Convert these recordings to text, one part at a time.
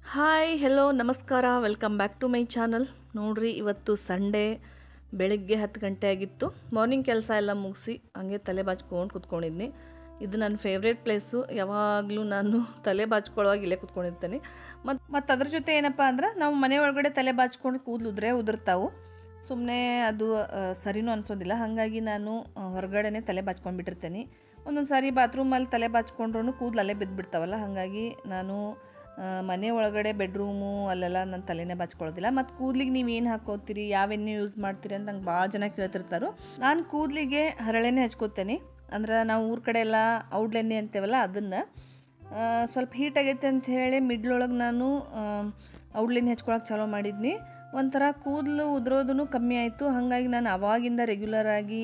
hi hello ನಮಸ್ಕಾರ welcome back to my channel ನೋಡ್ರಿ ಇವತ್ತು ಸಂಡೇ ಬೆಳಗ್ಗೆ ಹತ್ತು ಗಂಟೆ ಆಗಿತ್ತು ಮಾರ್ನಿಂಗ್ ಕೆಲಸ ಎಲ್ಲ ಮುಗಿಸಿ ಹಂಗೆ ತಲೆ ಬಾಚ್ಕೊಂಡು ಕುತ್ಕೊಂಡಿದ್ನಿ ಇದು ನನ್ನ ಫೇವ್ರೇಟ್ ಪ್ಲೇಸು ಯಾವಾಗಲೂ ನಾನು ತಲೆ ಬಾಚ್ಕೊಳ್ಳುವಾಗ ಇಲ್ಲೇ ಕುತ್ಕೊಂಡಿರ್ತೇನೆ ಮತ್ತು ಮತ್ತು ಅದ್ರ ಜೊತೆ ಏನಪ್ಪ ಅಂದ್ರೆ ನಾವು ಮನೆ ಒಳಗಡೆ ತಲೆ ಬಾಚ್ಕೊಂಡು ಕೂದಲು ಉದ್ರೆ ಉದುರ್ತಾವು ಸುಮ್ಮನೆ ಅದು ಆ, ಸರಿನೂ ಅನಿಸೋದಿಲ್ಲ ಹಾಗಾಗಿ ನಾನು ಆ, ಹೊರಗಡೆನೇ ತಲೆ ಬಾಚ್ಕೊಂಡ್ಬಿಟ್ಟಿರ್ತೇನೆ ಒಂದೊಂದು ಸಾರಿ ಬಾತ್ರೂಮಲ್ಲಿ ತಲೆ ಬಾಚ್ಕೊಂಡ್ರೂ ಕೂದಲು ಅಲ್ಲೇ ಬಿದ್ದುಬಿಡ್ತಾವಲ್ಲ ಹಾಗಾಗಿ ನಾನು ಆ, ಮನೆ ಒಳಗಡೆ ಬೆಡ್ರೂಮು ಅಲ್ಲೆಲ್ಲ ನನ್ನ ತಲೆನೇ ಬಾಚ್ಕೊಳ್ಳೋದಿಲ್ಲ ಮತ್ತು ಕೂದ್ಲಿಗೆ ನೀವು ಏನು ಹಾಕೋತೀರಿ ಯಾವ ಎಣ್ಣೆ ಯೂಸ್ ಮಾಡ್ತೀರಿ ಅಂತ ನಂಗೆ ಭಾಳ ಜನ ಕೇಳ್ತಿರ್ತಾರೋ ನಾನು ಕೂದಲಿಗೆ ಹರಳೆಣ್ಣೆ ಹಚ್ಕೋತೇನೆ ಅಂದ್ರೆ ನಾವು ಊರ ಕಡೆ ಎಲ್ಲ ಔಡ್ಲೆಣ್ಣೆ ಅಂತೇವಲ್ಲ ಅದನ್ನು ಆ, ಸ್ವಲ್ಪ ಹೀಟ್ ಆಗೈತೆ ಅಂತ ಹೇಳಿ ಮಿಡ್ಲೊಳಗೆ ನಾನು ಔಡ್ಲೆಣ್ಣೆ ಹಚ್ಕೊಳಕ್ಕೆ ಚಾಲೂ ಮಾಡಿದ್ನಿ ಒಂಥರ ಕೂದಲು ಉದುರೋದು ಕಮ್ಮಿ ಆಯಿತು ಹಾಗಾಗಿ ನಾನು ಅವಾಗಿಂದ ರೆಗ್ಯುಲರ್ ಆಗಿ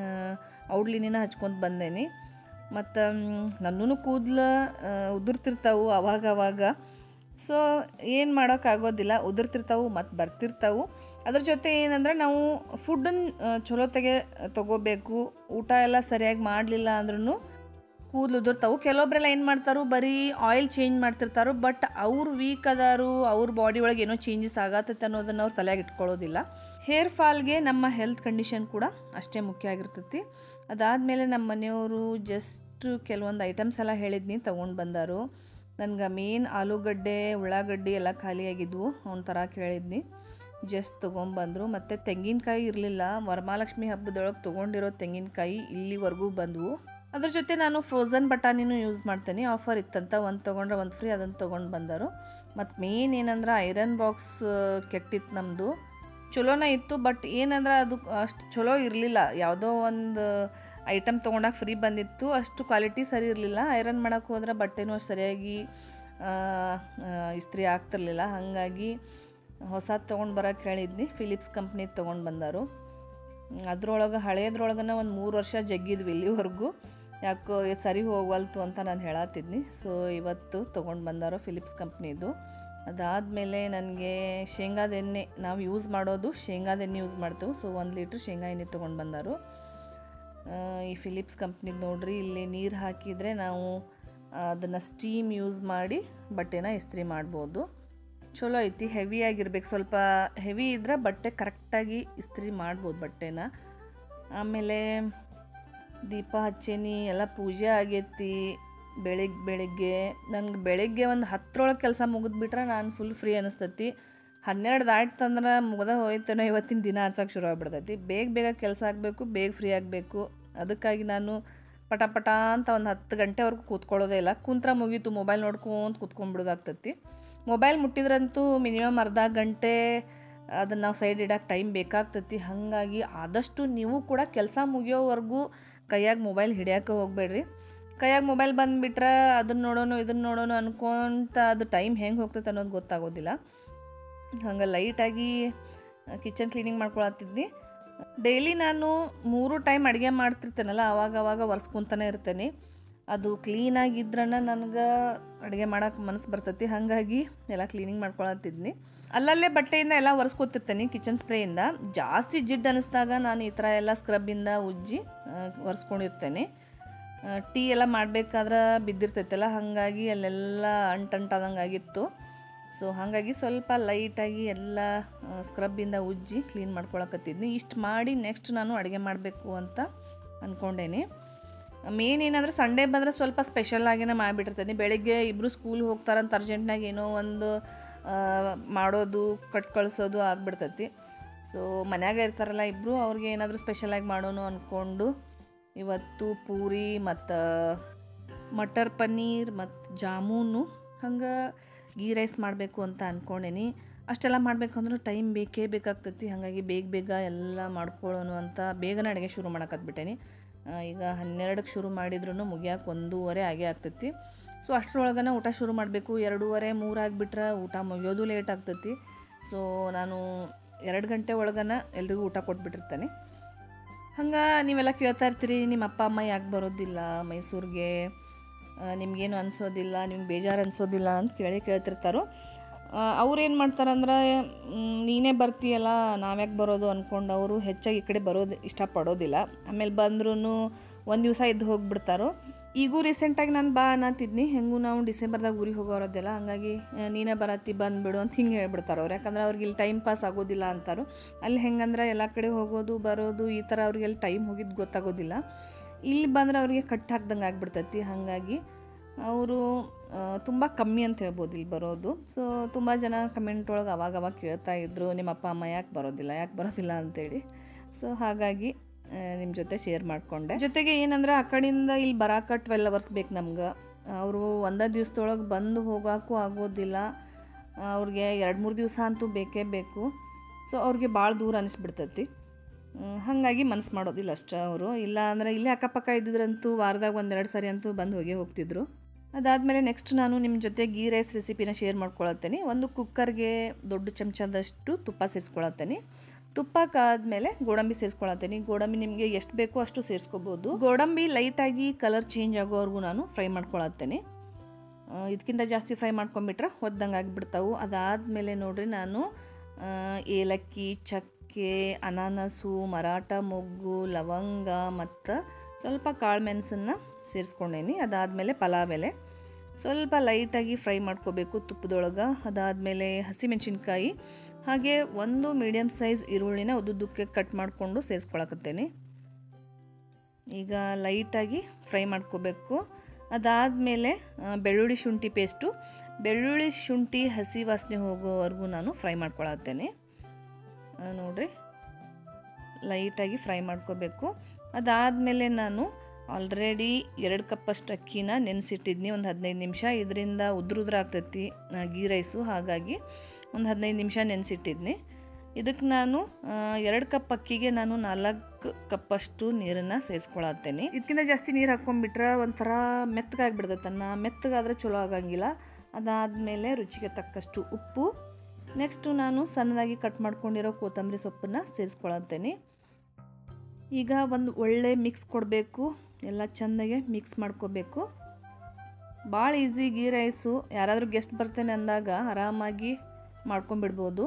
ಔಡ್ಲಿನ ಹಚ್ಕೊಂತ ಬಂದೇನಿ ಮತ್ತು ನನ್ನೂ ಕೂದಲು ಉದುರ್ತಿರ್ತಾವು ಅವಾಗ ಅವಾಗ ಸೊ ಏನು ಮಾಡೋಕ್ಕಾಗೋದಿಲ್ಲ ಉದುರ್ತಿರ್ತಾವು ಮತ್ತು ಬರ್ತಿರ್ತಾವು ಅದ್ರ ಜೊತೆ ಏನಂದ್ರೆ ನಾವು ಫುಡ್ಡನ್ನು ಚಲೋ ತೆಗೆ ತಗೋಬೇಕು ಊಟ ಎಲ್ಲ ಸರಿಯಾಗಿ ಮಾಡಲಿಲ್ಲ ಅಂದ್ರೂ ಕೂದಲು ಉದುರ್ತಾವು ಕೆಲವೊಬ್ರೆಲ್ಲ ಏನು ಮಾಡ್ತಾರೋ ಬರೀ ಆಯಿಲ್ ಚೇಂಜ್ ಮಾಡ್ತಿರ್ತಾರೋ ಬಟ್ ಅವ್ರು ವೀಕ್ ಅದಾರು ಅವ್ರ ಬಾಡಿ ಒಳಗೆ ಏನೋ ಚೇಂಜಸ್ ಆಗತ್ತೈತೆ ಅನ್ನೋದನ್ನು ಅವ್ರು ತಲೆಯಾಗಿ ಇಟ್ಕೊಳ್ಳೋದಿಲ್ಲ ಹೇರ್ ಫಾಲ್ಗೆ ನಮ್ಮ ಹೆಲ್ತ್ ಕಂಡೀಷನ್ ಕೂಡ ಅಷ್ಟೇ ಮುಖ್ಯ ಆಗಿರ್ತೈತಿ ಅದಾದಮೇಲೆ ನಮ್ಮ ಮನೆಯವರು ಜಸ್ಟ್ ಕೆಲವೊಂದು ಐಟಮ್ಸ್ ಎಲ್ಲ ಹೇಳಿದ್ನಿ ತೊಗೊಂಡು ಬಂದಾರು ನನ್ಗೆ ಮೇನ್ ಆಲೂಗಡ್ಡೆ ಉಳ್ಳಾಗಡ್ಡಿ ಎಲ್ಲ ಖಾಲಿಯಾಗಿದ್ವು ಅವ್ನ ಥರ ಕೇಳಿದ್ನಿ ಜಸ್ಟ್ ತೊಗೊಂಬಂದರು ಮತ್ತು ತೆಂಗಿನಕಾಯಿ ಇರಲಿಲ್ಲ ವರಮಹಾಲಕ್ಷ್ಮಿ ಹಬ್ಬದೊಳಗೆ ತೊಗೊಂಡಿರೋ ತೆಂಗಿನಕಾಯಿ ಇಲ್ಲಿವರೆಗೂ ಬಂದವು ಅದ್ರ ಜೊತೆ ನಾನು ಫ್ರೋಝನ್ ಬಟಾಣಿನೂ ಯೂಸ್ ಮಾಡ್ತೇನೆ ಆಫರ್ ಇತ್ತಂತ ಒಂದು ತೊಗೊಂಡ್ರೆ ಒಂದು ಫ್ರೀ ಅದನ್ನು ತೊಗೊಂಡು ಬಂದರು ಮತ್ತು ಮೇನ್ ಏನಂದ್ರೆ ಐರನ್ ಬಾಕ್ಸ್ ಕೆಟ್ಟಿತ್ತು ನಮ್ಮದು ಚಲೋನೇ ಇತ್ತು ಬಟ್ ಏನಂದ್ರೆ ಅದು ಅಷ್ಟು ಚಲೋ ಇರಲಿಲ್ಲ ಯಾವುದೋ ಒಂದು ಐಟಮ್ ತೊಗೊಂಡಾಗ ಫ್ರೀ ಬಂದಿತ್ತು ಅಷ್ಟು ಕ್ವಾಲಿಟಿ ಸರಿ ಇರಲಿಲ್ಲ ಐರನ್ ಮಾಡೋಕ್ಕೆ ಹೋದ್ರೆ ಬಟ್ಟೆನೂ ಅಷ್ಟು ಸರಿಯಾಗಿ ಆ, ಆ, ಇಸ್ತ್ರಿ ಆಗ್ತಿರ್ಲಿಲ್ಲ ಹಾಗಾಗಿ ಹೊಸದು ತೊಗೊಂಡು ಬರೋಕ್ಕೆ ಹೇಳಿದ್ನಿ ಫಿಲಿಪ್ಸ್ ಕಂಪ್ನಿ ತೊಗೊಂಡು ಬಂದರು ಅದ್ರೊಳಗೆ ಹಳೇದ್ರೊಳಗನ ಒಂದು ಮೂರು ವರ್ಷ ಜಗ್ಗಿದ್ವಿ ಇಲ್ಲಿವರೆಗೂ ಯಾಕೋ ಇದು ಸರಿ ಹೋಗವಲ್ತು ಅಂತ ನಾನು ಹೇಳತ್ತಿದ್ನಿ ಸೊ ಇವತ್ತು ತೊಗೊಂಡು ಬಂದಾರೋ ಫಿಲಿಪ್ಸ್ ಕಂಪ್ನಿದು ಅದಾದಮೇಲೆ ನನಗೆ ಶೇಂಗಾದ ಎಣ್ಣೆ ನಾವು ಯೂಸ್ ಮಾಡೋದು ಶೇಂಗಾದ ಎಣ್ಣೆ ಯೂಸ್ ಮಾಡ್ತೇವೆ ಸೊ ಒಂದು ಲೀಟ್ರ್ ಶೇಂಗಾ ಎಣ್ಣೆ ತೊಗೊಂಡು ಬಂದರು ಆ, ಈ ಫಿಲಿಪ್ಸ್ ಕಂಪ್ನಿದು ನೋಡ್ರಿ ಇಲ್ಲಿ ನೀರು ಹಾಕಿದರೆ ನಾವು ಅದನ್ನು ಸ್ಟೀಮ್ ಯೂಸ್ ಮಾಡಿ ಬಟ್ಟೆನ ಇಸ್ತ್ರಿ ಮಾಡ್ಬೋದು ಚಲೋ ಐತಿ ಹೆವಿ ಆಗಿರ್ಬೇಕು ಸ್ವಲ್ಪ ಹೆವಿ ಇದ್ರೆ ಬಟ್ಟೆ ಕರೆಕ್ಟಾಗಿ ಇಸ್ತ್ರಿ ಮಾಡ್ಬೋದು ಬಟ್ಟೆನ ಆಮೇಲೆ ದೀಪ ಹಚ್ಚೇನಿ ಎಲ್ಲ ಪೂಜೆ ಆಗೈತಿ ಬೆಳಿಗ್ಗೆ ಬೆಳಿಗ್ಗೆ ನನಗೆ ಬೆಳಿಗ್ಗೆ ಒಂದು ಹತ್ತರೊಳಗೆ ಕೆಲಸ ಮುಗಿದ್ಬಿಟ್ರೆ ನಾನು ಫುಲ್ ಫ್ರೀ ಅನಿಸ್ತತಿ ಹನ್ನೆರಡು ದಾಟ್ತಂದ್ರೆ ಮುಗ್ದ ಹೋಯ್ತೇನೋ ಇವತ್ತಿನ ದಿನ ಹಚ್ಚೋಕೆ ಶುರು ಆಗ್ಬಿಡ್ತೈತಿ ಬೇಗ ಬೇಗ ಕೆಲಸ ಆಗಬೇಕು ಬೇಗ ಫ್ರೀ ಆಗಬೇಕು ಅದಕ್ಕಾಗಿ ನಾನು ಪಟ ಪಟ ಅಂತ ಒಂದು ಹತ್ತು ಗಂಟೆವರೆಗೂ ಕೂತ್ಕೊಳ್ಳೋದೇ ಇಲ್ಲ ಕುಂತ್ರ ಮುಗೀತು ಮೊಬೈಲ್ ನೋಡ್ಕೊಂತ ಕೂತ್ಕೊಂಡ್ಬಿಡೋದಾಗ್ತೈತಿ ಮೊಬೈಲ್ ಮುಟ್ಟಿದ್ರಂತೂ ಮಿನಿಮಮ್ ಅರ್ಧ ಗಂಟೆ ಅದನ್ನು ನಾವು ಸೈಡ್ ಇಡಕ್ಕೆ ಟೈಮ್ ಬೇಕಾಗ್ತೈತಿ ಹಾಗಾಗಿ ಆದಷ್ಟು ನೀವು ಕೂಡ ಕೆಲಸ ಮುಗಿಯೋವರೆಗೂ ಕೈಯಾಗ ಮೊಬೈಲ್ ಹಿಡಿಯೋಕೆ ಹೋಗಬೇಡ್ರಿ ಕೈಯಾಗ ಮೊಬೈಲ್ ಬಂದುಬಿಟ್ರೆ ಅದನ್ನು ನೋಡೋಣ ಇದನ್ನು ನೋಡೋಣ ಅನ್ಕೊಂತ ಅದು ಟೈಮ್ ಹೆಂಗೆ ಹೋಗ್ತೈತೆ ಅನ್ನೋದು ಗೊತ್ತಾಗೋದಿಲ್ಲ ಹಂಗೆ ಲೈಟಾಗಿ ಕಿಚನ್ ಕ್ಲೀನಿಂಗ್ ಮಾಡ್ಕೊಳತ್ತಿದ್ನಿ ಡೈಲಿ ನಾನು ಮೂರು ಟೈಮ್ ಅಡುಗೆ ಮಾಡ್ತಿರ್ತೇನಲ್ಲ ಆವಾಗ ಅವಾಗ ಒರೆಸ್ಕೊತಾನೆ ಇರ್ತೇನೆ ಅದು ಕ್ಲೀನಾಗಿದ್ರನ ನನಗೆ ಅಡುಗೆ ಮಾಡೋಕೆ ಮನಸ್ಸು ಬರ್ತೈತಿ ಹಾಗಾಗಿ ಎಲ್ಲ ಕ್ಲೀನಿಂಗ್ ಮಾಡ್ಕೊಳತ್ತಿದ್ನಿ ಅಲ್ಲಲ್ಲೇ ಬಟ್ಟೆಯಿಂದ ಎಲ್ಲ ಒರೆಸ್ಕೊತಿರ್ತೇನೆ ಕಿಚನ್ ಸ್ಪ್ರೇಯಿಂದ ಜಾಸ್ತಿ ಜಿಡ್ ಅನ್ನಿಸ್ದಾಗ ನಾನು ಈ ಥರ ಎಲ್ಲ ಸ್ಕ್ರಬ್ಬಿಂದ ಉಜ್ಜಿ ಆ, ಒರೆಸ್ಕೊಂಡಿರ್ತೇನೆ ಆ, ಟೀ ಎಲ್ಲ ಮಾಡಬೇಕಾದ್ರೆ ಬಿದ್ದಿರ್ತೈತಲ್ಲ ಹಾಗಾಗಿ ಅಲ್ಲೆಲ್ಲ ಅಂಟಂಟಾದಂಗೆ ಆಗಿತ್ತು ಸೊ ಹಾಗಾಗಿ ಸ್ವಲ್ಪ ಲೈಟಾಗಿ ಎಲ್ಲ ಸ್ಕ್ರಬ್ಬಿಂದ ಉಜ್ಜಿ ಕ್ಲೀನ್ ಮಾಡ್ಕೊಳಕತ್ತಿದ್ನಿ ಇಷ್ಟು ಮಾಡಿ ನೆಕ್ಸ್ಟ್ ನಾನು ಅಡುಗೆ ಮಾಡಬೇಕು ಅಂತ ಅಂದ್ಕೊಂಡೇನಿ ಮೇನ್ ಏನಂದ್ರೆ ಸಂಡೇ ಬಂದರೆ ಸ್ವಲ್ಪ ಸ್ಪೆಷಲ್ ಆಗಿನೇ ಮಾಡಿಬಿಟ್ಟಿರ್ತೀನಿ ಬೆಳಿಗ್ಗೆ ಇಬ್ಬರು ಸ್ಕೂಲ್ ಹೋಗ್ತಾರಂತ ಅರ್ಜೆಂಟ್ನಾಗ ಏನೋ ಒಂದು ಆ, ಮಾಡೋದು ಕಟ್ ಕಳಿಸೋದು ಆಗ್ಬಿಡ್ತೈತಿ ಸೊ ಮನ್ಯಾಗ ಇರ್ತಾರಲ್ಲ ಇಬ್ಬರು ಅವ್ರಿಗೆ ಏನಾದರೂ ಸ್ಪೆಷಲಾಗಿ ಮಾಡೋಣ ಅಂದ್ಕೊಂಡು ಇವತ್ತು ಪೂರಿ ಮತ್ತು ಮಟರ್ ಪನ್ನೀರ್ ಮತ್ತು ಜಾಮೂನು ಹಂಗೆ ಗೀ ರೈಸ್ ಮಾಡಬೇಕು ಅಂತ ಅಂದ್ಕೊಂಡೇನಿ ಅಷ್ಟೆಲ್ಲ ಮಾಡಬೇಕು ಅಂದ್ರೆ ಟೈಮ್ ಬೇಕೇ ಬೇಕಾಗ್ತೈತಿ ಹಾಗಾಗಿ ಬೇಗ ಬೇಗ ಎಲ್ಲ ಮಾಡ್ಕೊಳ್ಳೋಣ ಅಂತ ಬೇಗನೆ ಅಡುಗೆ ಶುರು ಮಾಡಕತ್ಬಿಟ್ಟೇನಿ ಆ, ಈಗ ಹನ್ನೆರಡಕ್ಕೆ ಶುರು ಮಾಡಿದ್ರು ಮುಗಿಯೋಕೆ ಒಂದೂವರೆ ಆಗೇ ಆಗ್ತೈತಿ ಸೊ ಅಷ್ಟರೊಳಗನ ಊಟ ಶುರು ಮಾಡಬೇಕು ಎರಡೂವರೆ ಮೂರು ಆಗಿಬಿಟ್ರೆ ಊಟ ಮುಗಿಯೋದು ಲೇಟ್ ಆಗ್ತೈತಿ ಸೊ ನಾನು ಎರಡು ಗಂಟೆ ಒಳಗನ ಎಲ್ರಿಗೂ ಊಟ ಕೊಟ್ಬಿಟ್ಟಿರ್ತೇನೆ ಹಂಗೆ ನೀವೆಲ್ಲ ಕೇಳ್ತಾ ಇರ್ತೀರಿ ನಿಮ್ಮ ಅಪ್ಪ ಅಮ್ಮ ಯಾಕೆ ಬರೋದಿಲ್ಲ ಮೈಸೂರಿಗೆ ಆ, ನಿಮ್ಗೇನು ಅನಿಸೋದಿಲ್ಲ ನಿಮ್ಗೆ ಬೇಜಾರು ಅನಿಸೋದಿಲ್ಲ ಅಂತ ಕೇಳಿ ಕೇಳ್ತಿರ್ತಾರೋ ಅವ್ರು ಏನು ಮಾಡ್ತಾರಂದ್ರೆ ಮ್, ನೀನೇ ಬರ್ತೀಯಲ್ಲ ನಾವ್ಯಾಕೆ ಬರೋದು ಅಂದ್ಕೊಂಡು ಅವರು ಹೆಚ್ಚಾಗಿ ಈ ಕಡೆ ಬರೋದು ಇಷ್ಟಪಡೋದಿಲ್ಲ ಆಮೇಲೆ ಬಂದ್ರೂ ಒಂದು ದಿವಸ ಇದ್ದು ಹೋಗ್ಬಿಡ್ತಾರೋ ಈಗೂ ರೀಸೆಂಟಾಗಿ ನಾನು ಬಾ ಅನ್ನತ್ತಿದ್ನಿ ಹೆಂಗೂ ನಾವು ಡಿಸೆಂಬರ್ದಾಗ ಊರಿಗೆ ಹೋಗೋರದ್ದೆಲ್ಲ ಹಂಗಾಗಿ ಆ, ನೀನೇ ಬರತ್ತಿ ಬಂದುಬಿಡು ಅಂತ ಹಿಂಗೆ ಹೇಳ್ಬಿಡ್ತಾರೆ ಅವ್ರು ಯಾಕಂದ್ರೆ ಅವ್ರಿಗೆ ಇಲ್ಲಿ ಟೈಮ್ ಪಾಸ್ ಆಗೋದಿಲ್ಲ ಅಂತಾರು ಅಲ್ಲಿ ಹೆಂಗಂದ್ರೆ ಎಲ್ಲ ಕಡೆ ಹೋಗೋದು ಬರೋದು ಈ ಥರ ಅವ್ರಿಗೆ ಅಲ್ಲಿ ಟೈಮ್ ಹೋಗಿದ್ದು ಗೊತ್ತಾಗೋದಿಲ್ಲ ಇಲ್ಲಿ ಬಂದ್ರೆ ಅವ್ರಿಗೆ ಕಟ್ ಹಾಕ್ದಂಗೆ ಆಗ್ಬಿಡ್ತೈತಿ ಹಾಗಾಗಿ ಅವರು ತುಂಬ ಕಮ್ಮಿ ಅಂತ ಹೇಳ್ಬೋದು ಇಲ್ಲಿ ಬರೋದು ಸೊ ತುಂಬ ಜನ ಕಮೆಂಟ್ ಒಳಗೆ ಅವಾಗ ಅವಾಗ ಕೇಳ್ತಾ ಇದ್ರು ನಿಮ್ಮ ಅಪ್ಪ ಅಮ್ಮ ಯಾಕೆ ಬರೋದಿಲ್ಲ ಯಾಕೆ ಬರೋದಿಲ್ಲ ಅಂತೇಳಿ ಸೊ ಹಾಗಾಗಿ ನಿಮ್ಮ ಜೊತೆ ಶೇರ್ ಮಾಡಿಕೊಂಡೆ ಜೊತೆಗೆ ಏನಂದ್ರೆ ಆ ಕಡೆಯಿಂದ ಇಲ್ಲಿ ಬರಾಕ ಟ್ವೆಲ್ ಅವರ್ಸ್ ಬೇಕು ನಮ್ಗೆ ಅವರು ಒಂದೇ ದಿವ್ಸದೊಳಗೆ ಬಂದು ಹೋಗೋಕ್ಕೂ ಆಗೋದಿಲ್ಲ ಅವ್ರಿಗೆ ಎರಡು ಮೂರು ದಿವಸ ಅಂತೂ ಬೇಕೇ ಬೇಕು ಸೊ ಅವ್ರಿಗೆ ಭಾಳ ದೂರ ಅನಿಸ್ಬಿಡ್ತೈತಿ ಹ್ಮ್, ಹಾಗಾಗಿ ಮನಸ್ಸು ಮಾಡೋದಿಲ್ಲ ಅಷ್ಟೇ ಅವರು ಇಲ್ಲ ಅಂದರೆ ಇಲ್ಲೇ ಅಕ್ಕಪಕ್ಕ ಇದ್ದಿದ್ರಂತೂ ವಾರದಾಗ ಒಂದೆರಡು ಸಾರಿ ಅಂತೂ ಬಂದು ಹೋಗೇ ಹೋಗ್ತಿದ್ರು ಅದಾದಮೇಲೆ ನೆಕ್ಸ್ಟ್ ನಾನು ನಿಮ್ಮ ಜೊತೆ ಗೀ ರೈಸ್ ರೆಸಿಪಿನ ಶೇರ್ ಮಾಡ್ಕೊಳತ್ತೇನೆ ಒಂದು ಕುಕ್ಕರ್ಗೆ ದೊಡ್ಡ ಚಮಚದಷ್ಟು ತುಪ್ಪ ಸೇರಿಸ್ಕೊಳತ್ತೇನೆ ತುಪ್ಪಕ್ಕಾದ್ಮೇಲೆ ಗೋಡಂಬಿ ಸೇರಿಸ್ಕೊಳತ್ತೇನೆ ಗೋಡಂಬಿ ನಿಮಗೆ ಎಷ್ಟು ಬೇಕೋ ಅಷ್ಟು ಸೇರಿಸ್ಕೋಬೋದು ಗೋಡಂಬಿ ಲೈಟಾಗಿ ಕಲರ್ ಚೇಂಜ್ ಆಗೋವರೆಗೂ ನಾನು ಫ್ರೈ ಮಾಡ್ಕೊಳತ್ತೇನೆ ಇದಕ್ಕಿಂತ ಜಾಸ್ತಿ ಫ್ರೈ ಮಾಡ್ಕೊಂಬಿಟ್ರೆ ಒದ್ದಂಗೆ ಆಗಿಬಿಡ್ತಾವು ಅದಾದಮೇಲೆ ನೋಡ್ರಿ ನಾನು ಆ, ಏಲಕ್ಕಿ ಚಕ್ಕೆ ಅನಾನಸು ಮರಾಠ ಮೊಗ್ಗು ಲವಂಗ ಮತ್ತು ಸ್ವಲ್ಪ ಕಾಳು ಮೆಣಸನ್ನು ಸೇರಿಸ್ಕೊಂಡೇನಿ ಅದಾದಮೇಲೆ ಪಲಾವ್ ಎಲೆ ಸ್ವಲ್ಪ ಲೈಟಾಗಿ ಫ್ರೈ ಮಾಡ್ಕೋಬೇಕು ತುಪ್ಪದೊಳಗೆ ಅದಾದಮೇಲೆ ಹಸಿಮೆಣಸಿನ್ಕಾಯಿ ಹಾಗೆ ಒಂದು ಮೀಡಿಯಮ್ ಸೈಜ್ ಈರುಳ್ಳಿನ ಉದ್ದುದ್ದಕ್ಕೆ ಕಟ್ ಮಾಡಿಕೊಂಡು ಸೇರಿಸ್ಕೊಳಕತ್ತೇನೆ ಈಗ ಲೈಟಾಗಿ ಫ್ರೈ ಮಾಡ್ಕೋಬೇಕು ಅದಾದಮೇಲೆ ಬೆಳ್ಳುಳ್ಳಿ ಶುಂಠಿ ಪೇಸ್ಟು ಬೆಳ್ಳುಳ್ಳಿ ಶುಂಠಿ ಹಸಿ ವಾಸನೆ ಹೋಗೋವರೆಗೂ ನಾನು ಫ್ರೈ ಮಾಡ್ಕೊಳತ್ತೇನೆ ಆ, ನೋಡ್ರಿ ಲೈಟಾಗಿ ಫ್ರೈ ಮಾಡ್ಕೋಬೇಕು ಅದಾದಮೇಲೆ ನಾನು ಆಲ್ರೆಡಿ ಎರಡು ಕಪ್ಪಷ್ಟು ಅಕ್ಕಿನ ನೆನೆಸಿಟ್ಟಿದ್ನಿ ಒಂದು ಹದಿನೈದು ನಿಮಿಷ ಇದರಿಂದ ಉದ್ರುದ್ರ ಆಗ್ತೈತಿ ಆ, ಗೀ ರೈಸು ಹಾಗಾಗಿ ಒಂದು ಹದಿನೈದು ನಿಮಿಷ ನೆನೆಸಿಟ್ಟಿದ್ನಿ ಇದಕ್ಕೆ ನಾನು ಆ, ಎರಡು ಕಪ್ ಅಕ್ಕಿಗೆ ನಾನು ನಾಲ್ಕು ಕಪ್ಪಷ್ಟು ನೀರನ್ನು ಸೇರಿಸ್ಕೊಳತ್ತೇನೆ ಇದಕ್ಕಿಂತ ಜಾಸ್ತಿ ನೀರು ಹಾಕ್ಕೊಂಡ್ಬಿಟ್ರೆ ಒಂಥರ ಮೆತ್ತಗಾಗ್ಬಿಡ್ತೈತೆ ಅನ್ನ ಮೆತ್ತಗಾದ್ರೆ ಚಲೋ ಆಗಂಗಿಲ್ಲ ಅದಾದಮೇಲೆ ರುಚಿಗೆ ತಕ್ಕಷ್ಟು ಉಪ್ಪು ನೆಕ್ಸ್ಟು ನಾನು ಸಣ್ಣದಾಗಿ ಕಟ್ ಮಾಡ್ಕೊಂಡಿರೋ ಕೊತ್ತಂಬರಿ ಸೊಪ್ಪನ್ನು ಸೇರಿಸ್ಕೊಳತ್ತೇನೆ ಈಗ ಒಂದು ಒಳ್ಳೆ ಮಿಕ್ಸ್ ಕೊಡಬೇಕು ಎಲ್ಲ ಚೆಂದಾಗೆ ಮಿಕ್ಸ್ ಮಾಡ್ಕೋಬೇಕು ಭಾಳ ಈಸಿ ಗೀ ರೈಸು ಯಾರಾದರೂ ಗೆಸ್ಟ್ ಬರ್ತೇನೆ ಅಂದಾಗ ಆರಾಮಾಗಿ ಮಾಡ್ಕೊಂಬಿಡ್ಬೋದು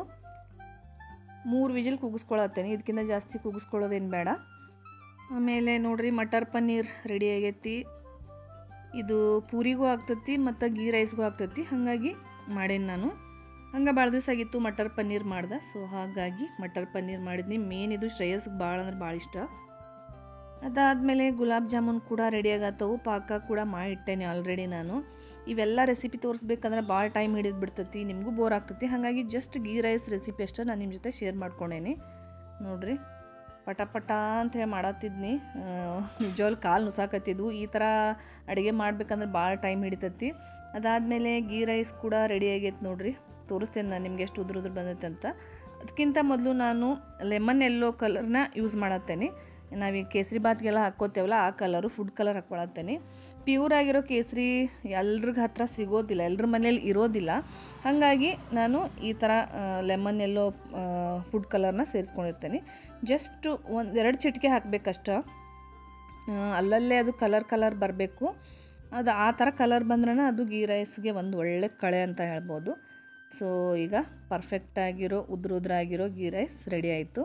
ಮೂರು ವಿಜಿಲ್ ಕೂಗಿಸ್ಕೊಳತ್ತೇನೆ ಇದಕ್ಕಿಂತ ಜಾಸ್ತಿ ಕೂಗಿಸ್ಕೊಳ್ಳೋದೇನು ಬೇಡ ಆಮೇಲೆ ನೋಡ್ರಿ ಮಟರ್ ಪನ್ನೀರ್ ರೆಡಿ ಆಗೈತಿ ಇದು ಪೂರಿಗೂ ಆಗ್ತೈತಿ ಮತ್ತು ಗೀ ರೈಸ್ಗೂ ಆಗ್ತೈತಿ ಹಾಗಾಗಿ ಮಾಡೇನಿ ನಾನು ಹಂಗೆ ಭಾಳ ದಿವಸ ಆಗಿತ್ತು ಮಟರ್ ಪನ್ನೀರ್ ಮಾಡ್ದೆ ಸೊ ಹಾಗಾಗಿ ಮಟರ್ ಪನ್ನೀರ್ ಮಾಡಿದ್ನಿ ಮೇನ್ ಇದು ಶ್ರೇಯಸ್ಗೆ ಭಾಳ ಅಂದ್ರೆ ಭಾಳ ಇಷ್ಟ ಅದಾದಮೇಲೆ ಗುಲಾಬ್ ಜಾಮೂನ್ ಕೂಡ ರೆಡಿ ಆಗತ್ತವು ಪಾಕ ಕೂಡ ಮಾಡಿಟ್ಟೇನೆ ಆಲ್ರೆಡಿ ನಾನು ಇವೆಲ್ಲ ರೆಸಿಪಿ ತೋರಿಸ್ಬೇಕಂದ್ರೆ ಭಾಳ ಟೈಮ್ ಹಿಡಿದು ಬಿಡ್ತೈತಿ ನಿಮಗೂ ಬೋರ್ ಆಗ್ತೈತಿ ಹಾಗಾಗಿ ಜಸ್ಟ್ ಗೀ ರೈಸ್ ರೆಸಿಪಿ ಅಷ್ಟೇ ನಾನು ನಿಮ್ಮ ಜೊತೆ ಶೇರ್ ಮಾಡ್ಕೊಂಡೇನಿ ನೋಡ್ರಿ ಪಟ ಪಟ ಅಂತ ಹೇಳಿ ಮಾಡತ್ತಿದ್ನಿ ನಿಜವಾಗ್ಲು ಕಾಲು ನುಸಾಕತ್ತಿದ್ವು ಈ ಥರ ಅಡುಗೆ ಮಾಡ್ಬೇಕಂದ್ರೆ ಭಾಳ ಟೈಮ್ ಹಿಡಿತೈತಿ ಅದಾದಮೇಲೆ ಗೀ ರೈಸ್ ಕೂಡ ರೆಡಿ ಆಗೈತೆ ನೋಡ್ರಿ ತೋರಿಸ್ತೇನೆ ನಾನು ನಿಮ್ಗೆ ಎಷ್ಟು ಉದ್ರ ಉದ್ರ ಬಂದೈತೆ ಅಂತ ಅದಕ್ಕಿಂತ ಮೊದಲು ನಾನು ಲೆಮನ್ ಎಲ್ಲೋ ಕಲರ್ನ ಯೂಸ್ ಮಾಡತ್ತೇನೆ ನಾವೀಗ ಕೇಸರಿ ಬಾತ್ಗೆಲ್ಲ ಹಾಕ್ಕೋತೇವಲ್ಲ ಆ ಕಲರು ಫುಡ್ ಕಲರ್ ಹಾಕ್ಕೊಳತ್ತೇನೆ ಪ್ಯೂರ್ ಆಗಿರೋ ಕೇಸರಿ ಎಲ್ರಿಗ ಹತ್ರ ಸಿಗೋದಿಲ್ಲ ಎಲ್ರ ಮನೇಲಿ ಇರೋದಿಲ್ಲ ಹಾಗಾಗಿ ನಾನು ಈ ಥರ ಲೆಮನ್ ಎಲ್ಲೋ ಫುಡ್ ಕಲರ್ನ ಸೇರಿಸ್ಕೊಂಡಿರ್ತೇನೆ ಜಸ್ಟ್ ಒಂದು ಎರಡು ಚಿಟಿಕೆ ಹಾಕಬೇಕಷ್ಟ ಅಲ್ಲಲ್ಲೇ ಅದು ಕಲರ್ ಕಲರ್ ಬರಬೇಕು ಅದು ಆ ಥರ ಕಲರ್ ಬಂದ್ರೆ ಅದು ಗೀ ರೈಸ್ಗೆ ಒಂದು ಒಳ್ಳೆ ಕಳೆ ಅಂತ ಹೇಳ್ಬೋದು ಸೊ ಈಗ ಪರ್ಫೆಕ್ಟಾಗಿರೋ ಉದ್ರ ಉದ್ರಾಗಿರೋ ಗೀ ರೈಸ್ ರೆಡಿ ಆಯಿತು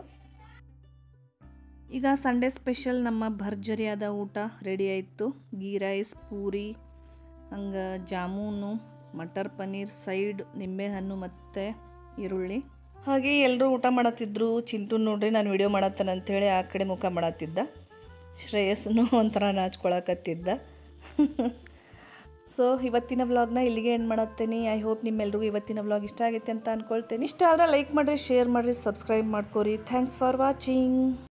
ಈಗ ಸಂಡೇ ಸ್ಪೆಷಲ್ ನಮ್ಮ ಭರ್ಜರಿಯಾದ ಊಟ ರೆಡಿ ಆಯಿತು ಗೀ ರೈಸ್ ಪೂರಿ ಹಂಗೆ ಜಾಮೂನು ಮಟರ್ ಪನ್ನೀರ್ ಸೈಡ್ ನಿಂಬೆಹಣ್ಣು ಮತ್ತು ಈರುಳ್ಳಿ ಹಾಗೆ ಎಲ್ಲರೂ ಊಟ ಮಾಡತ್ತಿದ್ರು ಚಿಂಟು ನೋಡ್ರಿ ನಾನು ವಿಡಿಯೋ ಮಾಡತ್ತೇನೆ ಅಂಥೇಳಿ ಆ ಕಡೆ ಮುಖ ಮಾಡತ್ತಿದ್ದ ಶ್ರೇಯಸ್ನು ಒಂಥರ ನಾಚ್ಕೊಳಕತ್ತಿದ್ದ ಸೊ ಇವತ್ತಿನ ವ್ಲಾಗ್ನ ಇಲ್ಲಿಗೆ ಏನು ಮಾಡತ್ತೇನೆ ಐ ಹೋಪ್ ನಿಮ್ಮೆಲ್ರಿಗೂ ಇವತ್ತಿನ ವ್ಲಾಗ್ ಇಷ್ಟ ಆಗೈತೆ ಅಂತ ಅಂದ್ಕೊಳ್ತೇನೆ ಇಷ್ಟ ಆದರೆ ಲೈಕ್ ಮಾಡಿರಿ ಶೇರ್ ಮಾಡಿರಿ ಸಬ್ಸ್ಕ್ರೈಬ್ ಮಾಡ್ಕೊರಿ ಥ್ಯಾಂಕ್ಸ್ ಫಾರ್ ವಾಚಿಂಗ್